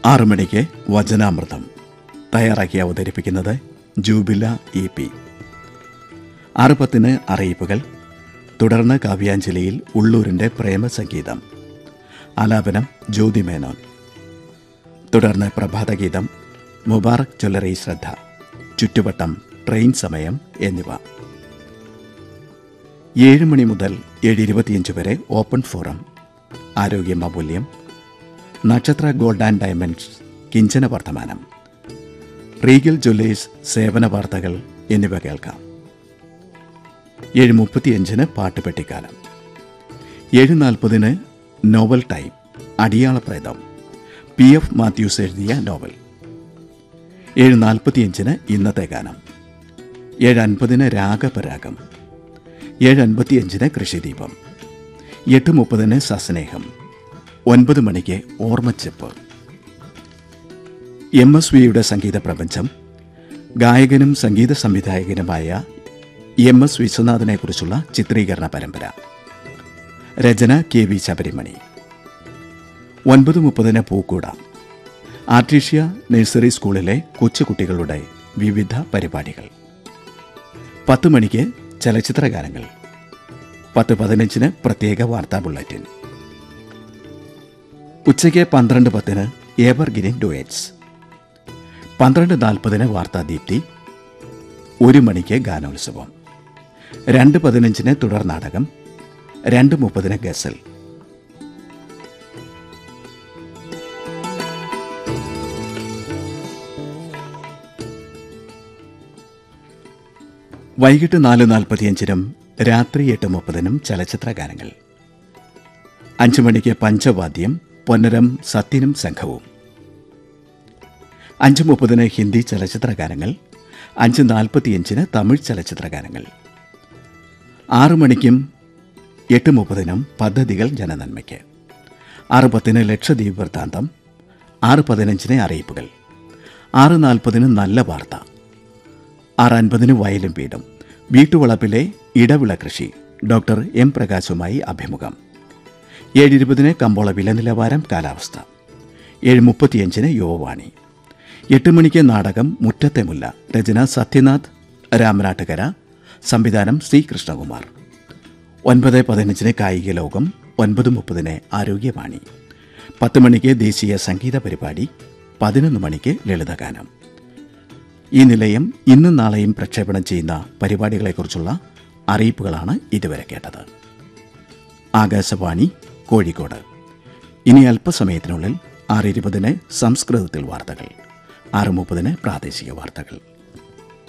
ആറു മണിക്ക് വചനാമൃതം തയ്യാറാക്കി അവതരിപ്പിക്കുന്നത് ജൂബില ഇ പി ആറ് പത്തിന് അറിയിപ്പുകൾ തുടർന്ന് കാവ്യാഞ്ജലിയിൽ ഉള്ളൂരിൻ്റെ പ്രേമസംഗീതം ആലാപനം ജ്യോതി മേനോൻ തുടർന്ന് പ്രഭാതഗീതം മുബാറക് ജ്വല്ലറി ശ്രദ്ധ ചുറ്റുവട്ടം ട്രെയിൻ സമയം എന്നിവ ഏഴ് മണി മുതൽ ഏഴ് ഇരുപത്തിയഞ്ച് വരെ ഓപ്പൺ ഫോറം ആരോഗ്യം അമൂല്യം നക്ഷത്ര ഗോൾഡ് ആൻഡ് ഡയമണ്ട്സ് കിഞ്ചന വർത്തമാനം റീഗൽ ജ്വല്ലേഴ്സ് സേവന വാർത്തകൾ എന്നിവ കേൾക്കാം ഏഴ് മുപ്പത്തിയഞ്ചിന് പാട്ടുപെട്ടിക്കാലം ഏഴ് നാൽപ്പതിന് നോവൽ ടൈം അടിയാളപ്രേതം പി എഫ് മാത്യൂസ് എഴുതിയ നോവൽ ഏഴ് നാൽപ്പത്തിയഞ്ചിന് ഇന്നത്തെ ഗാനം ഏഴ് അൻപതിന് രാഗപരാഗം ഏഴ് അൻപത്തിയഞ്ചിന് കൃഷിദീപം എട്ട് മുപ്പതിന് സസ്നേഹം ഒൻപത് മണിക്ക് ഓർമ്മച്ചെപ്പ് എം എസ് വിയുടെ സംഗീത പ്രപഞ്ചം ഗായകനും സംഗീത സംവിധായകനുമായ എം എസ് വിശ്വനാഥനെക്കുറിച്ചുള്ള ചിത്രീകരണ പരമ്പര രചന കെ വി ശബരിമണി ഒൻപത് മുപ്പതിന് പൂക്കൂട ആർട്ടീഷ്യ നഴ്സറി സ്കൂളിലെ കൊച്ചുകുട്ടികളുടെ വിവിധ പരിപാടികൾ പത്ത് മണിക്ക് ചലച്ചിത്ര ഗാനങ്ങൾ പത്ത് പതിനഞ്ചിന് പ്രത്യേക വാർത്താ ബുള്ളറ്റിൻ ഉച്ചയ്ക്ക് പന്ത്രണ്ട് പത്തിന് എവർഗ്രീൻ ഡുവേറ്റ്സ് പന്ത്രണ്ട് നാൽപ്പതിന് വാർത്താദീപ്തി ഒരു മണിക്ക് ഗാനോത്സവം രണ്ട് പതിനഞ്ചിന് തുടർ നാടകം രണ്ട് മുപ്പതിന് ഗസൽ വൈകിട്ട് നാല് നാൽപ്പത്തിയഞ്ചിനും രാത്രി എട്ട് മുപ്പതിനും ചലച്ചിത്ര ഗാനങ്ങൾ അഞ്ചു മണിക്ക് പഞ്ചവാദ്യം പൊന്നരം സത്യനും സംഘവും അഞ്ച് മുപ്പതിന് ഹിന്ദി ചലച്ചിത്ര ഗാനങ്ങൾ അഞ്ച് നാൽപ്പത്തിയഞ്ചിന് തമിഴ് ചലച്ചിത്ര ഗാനങ്ങൾ ആറു മണിക്കും എട്ട് മുപ്പതിനും പദ്ധതികൾ ജനനന്മയ്ക്ക് ആറ് പത്തിന് ലക്ഷദ്വീപ് വൃത്താന്തം ആറ് പതിനഞ്ചിന് അറിയിപ്പുകൾ ആറ് നാൽപ്പതിന് നല്ല വാർത്ത ആറ് അൻപതിന് വയലും വീടും വീട്ടുവളപ്പിലെ ഇടവിള കൃഷി ഡോക്ടർ എം പ്രകാശുമായി അഭിമുഖം ഏഴ് ഇരുപതിന് കമ്പോള വില നിലവാരം കാലാവസ്ഥ ഏഴ് മുപ്പത്തിയഞ്ചിന് യുവവാണി എട്ട് മണിക്ക് നാടകം മുറ്റത്തെ മുല്ല രചന സത്യനാഥ് രാമനാട്ടുകര സംവിധാനം സി കൃഷ്ണകുമാർ ഒൻപത് പതിനഞ്ചിന് കായിക ലോകം ഒൻപത് മുപ്പതിന് ആരോഗ്യവാണി പത്ത് മണിക്ക് ദേശീയ സംഗീത പരിപാടി പതിനൊന്ന് മണിക്ക് ലളിതഗാനം ഈ നിലയം ഇന്നും നാളെയും പ്രക്ഷേപണം ചെയ്യുന്ന പരിപാടികളെക്കുറിച്ചുള്ള അറിയിപ്പുകളാണ് ഇതുവരെ കേട്ടത് ആകാശവാണി കോഴിക്കോട് ഇനി അല്പസമയത്തിനുള്ളിൽ ആറ് ഇരുപതിന് സംസ്കൃതത്തിൽ വാർത്തകൾ ആറ് മുപ്പതിന് പ്രാദേശിക വാർത്തകൾ